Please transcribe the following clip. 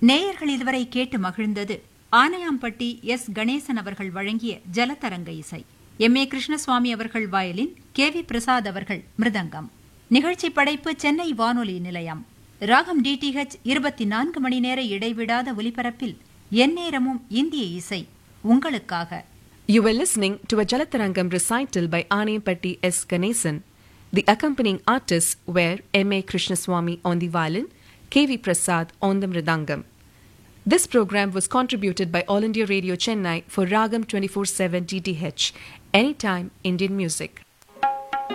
நேயர்கள் இதுவரை கேட்டு மகிழ்ந்தது ஆனையாம்பட்டி எஸ் கணேசன் அவர்கள் வழங்கிய ஜலதரங்க இசை எம் ஏ கிருஷ்ணசுவாமி அவர்கள் வயலின் கே வி பிரசாத் அவர்கள் மிருதங்கம் நிகழ்ச்சி படைப்பு சென்னை வானொலி நிலையம் ராகம் டிடிஹெச் இருபத்தி நான்கு மணி நேர இடைவிடாத ஒலிபரப்பில் எந்நேரமும் இந்திய இசை உங்களுக்காக You were listening to a Jalatarangam recital by Anepatti S. Ganesan. The accompanying artists were M. A. Krishnaswamy on the violin, K. V. Prasad on the mridangam. This program was contributed by All India Radio Chennai for Ragam 24-7 DTH, Anytime Indian Music.